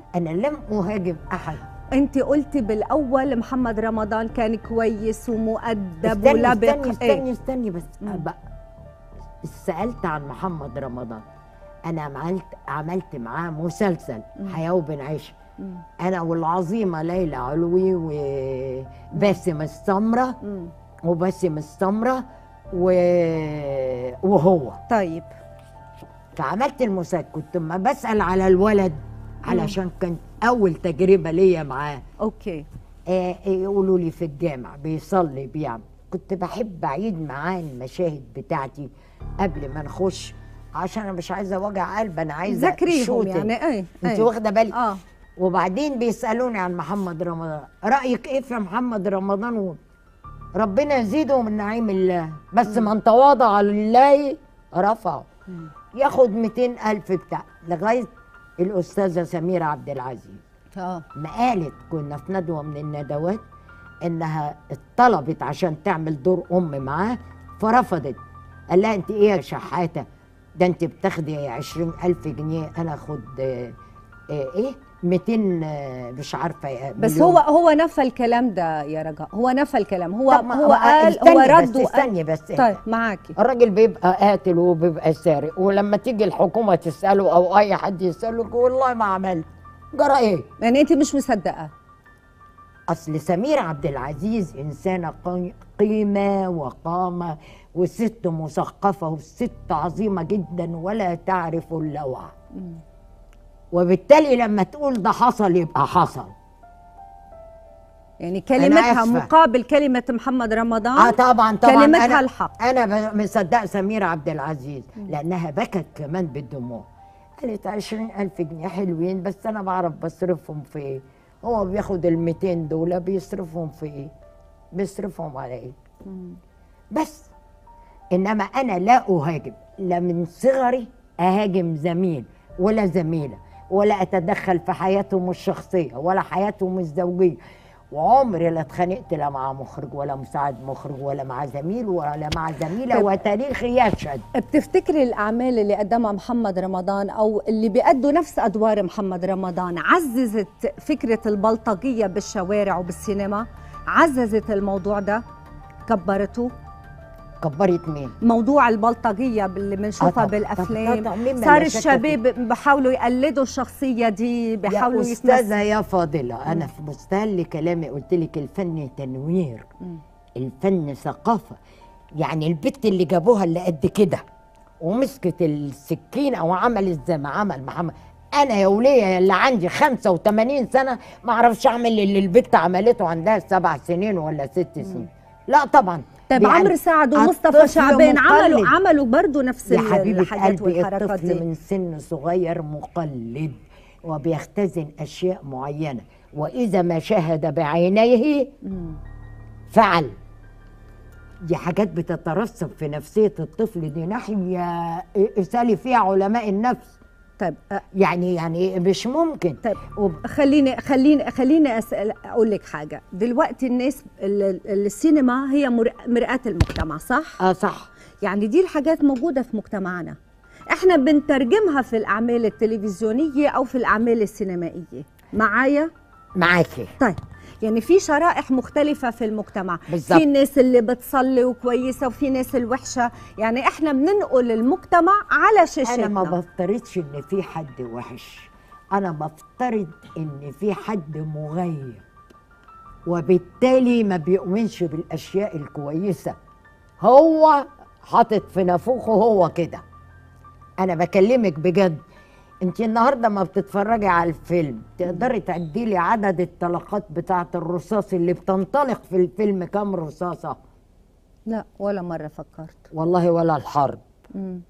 انا لم اهاجم احد انت قلتي بالاول محمد رمضان كان كويس ومؤدب استني ولبق استني استني, إيه؟ استني بس مم. بقى سالت عن محمد رمضان انا عملت عملت معاه مسلسل مم. حياه وبنعيش مم. انا والعظيمه ليلى علوي وباسم السمره مم. وباسم السمره و... وهو طيب فعملت المسلسل كنت ما بسال على الولد علشان كانت اول تجربه ليا معاه اوكي آه، يقولوا لي في الجامع بيصلي بيعمل كنت بحب اعيد معاه المشاهد بتاعتي قبل ما نخش عشان انا مش عايزه وجع قلب انا عايزه ذكريهم شوتنج. يعني ايه انت ايه. واخده بالك اه وبعدين بيسالوني عن محمد رمضان رايك ايه في محمد رمضان و... ربنا يزيده من نعيم الله بس من تواضع لله رفعه مم. ياخد 200 ألف بتاع لغاية الأستاذة سميرة عبد العزيز اه ما قالت كنا في ندوة من الندوات إنها اتطلبت عشان تعمل دور أم معاه فرفضت قال لها أنت إيه يا شحاتة ده أنت بتاخدي 20 ألف جنيه أنا أخد آه، آه، إيه 200 آه، مش عارفة آه، بس مليون. هو هو نفى الكلام ده يا رجاء هو نفى الكلام هو طب ما- هو ما- قال استني هو بس رد وقال استني بس طيب معاكي الراجل بيبقى قاتل وبيبقى سارق ولما تيجي الحكومه تساله او اي حد يساله يقول والله ما عملت جرى ايه يعني انت مش مصدقه اصل سمير عبد العزيز انسانه قي- قيمه وقامه وست مثقفه وست عظيمه جدا ولا تعرف اللوع مم. وبالتالي لما تقول ده حصل يبقى حصل يعني كلمتها آسفة. مقابل كلمه محمد رمضان اه طبعا طبعا كلمتها أنا الحق انا ب- مصدقه سميرة عبد العزيز لانها بكت كمان بالدموع قالت عشرين ألف جنيه حلوين بس أنا بعرف بصرفهم في إيه هو بياخد ال 200 دول بيصرفهم في إيه بيصرفهم على إيه مم. بس إنما أنا لا أهاجم لا من صغري أهاجم زميل ولا زميلة ولا أتدخل في حياتهم الشخصية ولا حياتهم الزوجية وعمري لا اتخانقت لا مع مخرج ولا مساعد مخرج ولا مع زميل ولا مع زميلة طيب. وتاريخي يشهد بتفتكري الاعمال اللي قدمها محمد رمضان او اللي بيأدوا نفس ادوار محمد رمضان عززت فكره البلطجيه بالشوارع وبالسينما عززت الموضوع ده كبرته كبرت مين؟ موضوع البلطجيه اللي بنشوفها طبعاً. بالافلام طبعاً. مما صار لا شك الشباب بيحاولوا يقلدوا الشخصيه دي بيحاولوا يا أستاذة يتمثلوا يا فاضلة أنا في مستهل كلامي قلت لك الفن تنوير مم. الفن ثقافة يعني البت اللي جابوها اللي قد كده ومسكت السكينة وعملت زي ما عمل محمد أنا يا ولية اللي عندي 85 سنة ما أعرفش أعمل اللي البت عملته عندها سبع سنين ولا ست سنين لا طبعا طيب يعني عمرو سعد ومصطفى الطفل شعبان عملوا مقلد. عملوا برضه نفس يا ال- حبيبة الحاجات قلبي والحركات الطفل دي من سن صغير مقلد وبيختزن أشياء معينة وإذا ما شاهد بعينيه مم. فعل دي حاجات بتترسب في نفسية الطفل دي ناحية اسألي فيها علماء النفس طيب أ- يعني يعني مش ممكن طيب وب- خليني خليني خليني اسال اقول لك حاجه دلوقتي الناس ال- ال- السينما هي مر- مرآة المجتمع صح اه صح يعني دي الحاجات موجوده في مجتمعنا احنا بنترجمها في الاعمال التلفزيونيه او في الاعمال السينمائيه معايا معاكي طيب يعني في شرائح مختلفة في المجتمع بالظبط. في ناس اللي بتصلي وكويسة وفي ناس الوحشة يعني احنا بننقل المجتمع على شاشتنا انا ما بفترضش ان في حد وحش انا بفترض ان في حد مغيب وبالتالي ما بيؤمنش بالاشياء الكويسه هو حاطط في نافوخه هو كده انا بكلمك بجد انت النهارده ما بتتفرجي على الفيلم تقدري تعدي لي عدد الطلقات بتاعه الرصاص اللي بتنطلق في الفيلم كام رصاصه لا ولا مرة فكرت والله ولا الحرب مم.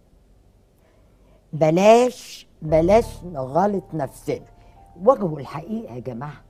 بلاش بلاش نغلط نفسنا واجهوا الحقيقه يا جماعه